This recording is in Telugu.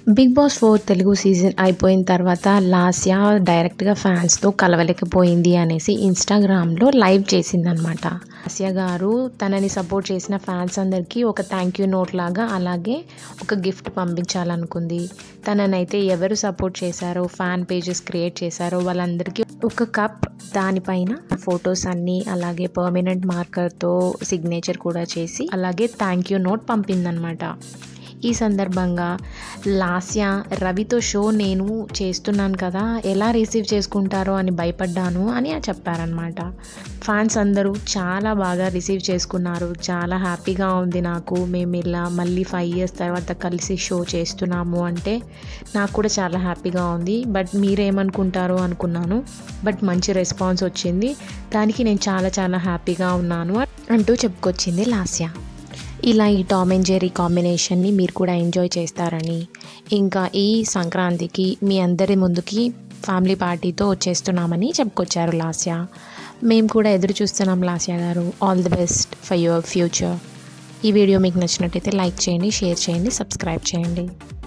big Boss four Telugu season అయిపోయిన తర్వాత లాస్యా డైరెక్ట్గా ఫ్యాన్స్తో కలవలేకపోయింది అనేసి ఇన్స్టాగ్రామ్లో లైవ్ చేసిందనమాట లాస్యా గారు తనని సపోర్ట్ చేసిన ఫ్యాన్స్ అందరికీ ఒక థ్యాంక్ యూ నోట్ లాగా అలాగే ఒక గిఫ్ట్ పంపించాలనుకుంది తననైతే ఎవరు సపోర్ట్ చేశారో ఫ్యాన్ పేజెస్ క్రియేట్ చేశారో వాళ్ళందరికీ ఒక కప్ దానిపైన ఫొటోస్ అన్నీ అలాగే పర్మనెంట్ మార్కర్తో సిగ్నేచర్ కూడా చేసి అలాగే థ్యాంక్ యూ నోట్ పంపిందనమాట ఈ సందర్భంగా లాస్య రవితో షో నేను చేస్తున్నాను కదా ఎలా రిసీవ్ చేసుకుంటారో అని భయపడ్డాను అని చెప్పారనమాట ఫ్యాన్స్ అందరూ చాలా బాగా రిసీవ్ చేసుకున్నారు చాలా హ్యాపీగా ఉంది నాకు మేము ఇలా మళ్ళీ ఫైవ్ ఇయర్స్ తర్వాత కలిసి షో చేస్తున్నాము అంటే నాకు కూడా చాలా హ్యాపీగా ఉంది బట్ మీరేమనుకుంటారో అనుకున్నాను బట్ మంచి రెస్పాన్స్ వచ్చింది దానికి నేను చాలా చాలా హ్యాపీగా ఉన్నాను అంటూ చెప్పుకొచ్చింది లాస్య ఇలా ఈ టామ్ అండ్ జెర్రీ కాంబినేషన్ని మీరు కూడా ఎంజాయ్ చేస్తారని ఇంకా ఈ సంక్రాంతికి మీ అందరి ముందుకి ఫ్యామిలీ పార్టీతో వచ్చేస్తున్నామని చెప్పుకొచ్చారు లాస్య మేము కూడా ఎదురు చూస్తున్నాం Lasya garu all the best for your future ఈ వీడియో మీకు నచ్చినట్టయితే లైక్ చేయండి షేర్ చేయండి సబ్స్క్రైబ్ చేయండి